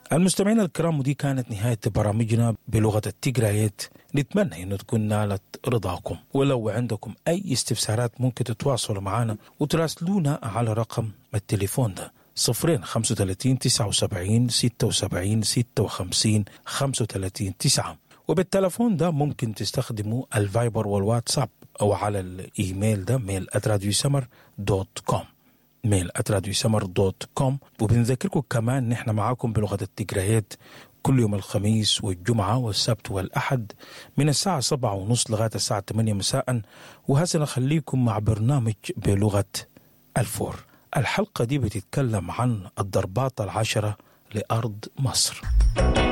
المستمعين الكرام ودي كانت نهاية برامجنا بلغة التجرايت نتمنى أن تكون نالت رضاكم ولو عندكم أي استفسارات ممكن تتواصلوا معنا وتراسلونا على رقم التليفون ده صفرين خمسة وتلاتين تسعة وسبعين ستة وسبعين ستة وخمسين خمسة وتلاتين تسعة وبالتلفون ده ممكن تستخدموا الفايبر والواتساب أو على الإيميل ده ميل أتراديو سمر دوت كوم ميل أتراديو سمر دوت كوم وبنذكركم كمان نحن معاكم بلغة التجريات كل يوم الخميس والجمعة والسبت والأحد من الساعة سبعة ونص لغاية الساعة 8 مساء وهسه نخليكم مع برنامج بلغة الفور الحلقة دي بتتكلم عن الضربات العشرة لأرض مصر